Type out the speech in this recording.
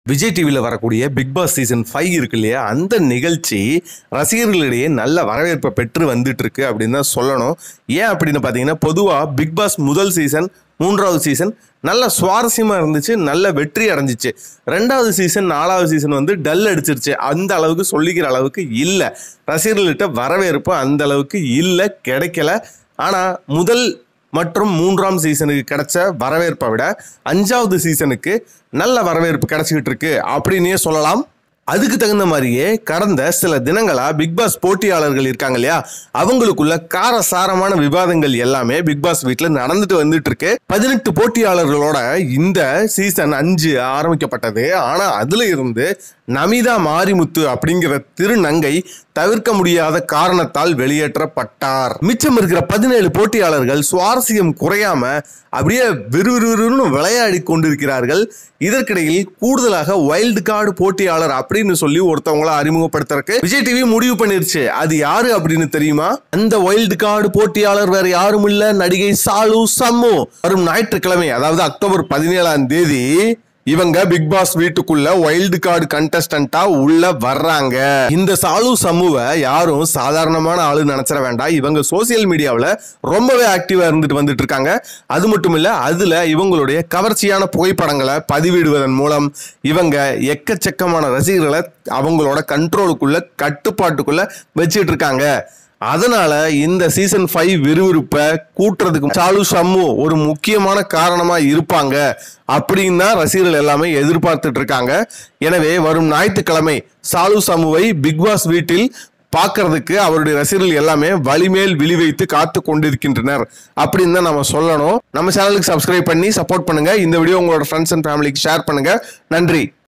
விஜய் டிவியில் வரக்கூடிய big Boss season five இருக்கு இல்லையா அந்த நிகழ்ச்சி ரசிகர்களிடையே நல்ல வரவேற்பை பெற்று வந்துட்டு இருக்கு அப்படின்னு தான் சொல்லணும் ஏன் அப்படின்னு பார்த்தீங்கன்னா பொதுவாக பிக் பாஸ் முதல் சீசன் மூன்றாவது சீசன் நல்ல சுவாரஸ்யமாக இருந்துச்சு நல்ல வெற்றி அடைஞ்சிச்சு ரெண்டாவது சீசன் நாலாவது சீசன் வந்து டல் அடிச்சிருச்சு அந்த அளவுக்கு சொல்லிக்கிற அளவுக்கு இல்லை ரசிகர்கள்கிட்ட வரவேற்பு அந்த அளவுக்கு இல்லை கிடைக்கல ஆனால் முதல் மற்றும் மூன்றாம் சீசனுக்கு கிடைச்ச வரவேற்பை விட அஞ்சாவது சீசனுக்கு நல்ல வரவேற்பு கிடைச்சிக்கிட்டு இருக்கு அப்படின்னே சொல்லலாம் அதுக்கு தகுந்த மாதிரியே கடந்த சில தினங்களா பிக் பாஸ் போட்டியாளர்கள் இருக்காங்க இல்லையா அவங்களுக்குள்ள காரசாரமான விவாதங்கள் எல்லாமே பிக் பாஸ் வீட்டில் நடந்துட்டு வந்துட்டு இருக்கு பதினெட்டு போட்டியாளர்களோட இந்த சீசன் அஞ்சு ஆரம்பிக்கப்பட்டது ஆனா அதுல இருந்து நமிதா மாரிமுத்து அப்படிங்கிற திருநங்கை தவிர்க்க முடியாத காரணத்தால் வெளியேற்றப்பட்டார் மிச்சம் இருக்கிற பதினேழு போட்டியாளர்கள் சுவாரஸ்யம் குறையாம அப்படியே விறுவிறுவிறுன்னு விளையாடி கொண்டிருக்கிறார்கள் இதற்கிடையில் கூடுதலாக வைல்டு கார்டு போட்டியாளர் அப்படின்னு சொல்லி ஒருத்தவங்கள அறிமுகப்படுத்துறதுக்கு விஜய் டிவி முடிவு பண்ணிருச்சு அது யாரு அப்படின்னு தெரியுமா அந்த வைல்டு கார்டு போட்டியாளர் வேற யாரும் இல்ல நடிகை சாலு சம்மு வரும் ஞாயிற்றுக்கிழமை அதாவது அக்டோபர் பதினேழாம் தேதி இவங்க பிக் பாஸ் வீட்டுக்குள்ள வைல்டு கார்டு கண்டஸ்டன்டா உள்ள வர்றாங்க இந்த சாலு சமூக யாரும் சாதாரணமான ஆளு நினைச்சிட வேண்டாம் இவங்க சோசியல் மீடியாவில் ரொம்பவே ஆக்டிவா இருந்துட்டு வந்துட்டு இருக்காங்க அது மட்டும் இல்ல அதுல இவங்களுடைய கவர்ச்சியான புகைப்படங்களை பதிவிடுவதன் மூலம் இவங்க எக்கச்சக்கமான ரசிகர்களை அவங்களோட கண்ட்ரோலுக்குள்ள கட்டுப்பாட்டுக்குள்ள வச்சுட்டு இருக்காங்க அதனால இந்த சீசன் ஃபைவ் விறுவிறுப்பை கூட்டுறதுக்கு சாலு சம்மு ஒரு முக்கியமான காரணமா இருப்பாங்க அப்படின்னு தான் ரசிகர்கள் எல்லாமே எதிர்பார்த்துட்டு இருக்காங்க எனவே வரும் ஞாயிற்றுக்கிழமை சாலு சம்முவை பிக் பாஸ் வீட்டில் பார்க்கறதுக்கு அவருடைய ரசிகர்கள் எல்லாமே வலிமேல் விழி வைத்து காத்து கொண்டிருக்கின்றனர் அப்படின்னு தான் நம்ம சொல்லணும் நம்ம சேனலுக்கு சப்ஸ்கிரைப் பண்ணி சப்போர்ட் பண்ணுங்க இந்த வீடியோ உங்களோட ஃப்ரெண்ட்ஸ் அண்ட் ஃபேமிலிக்கு ஷேர் பண்ணுங்க நன்றி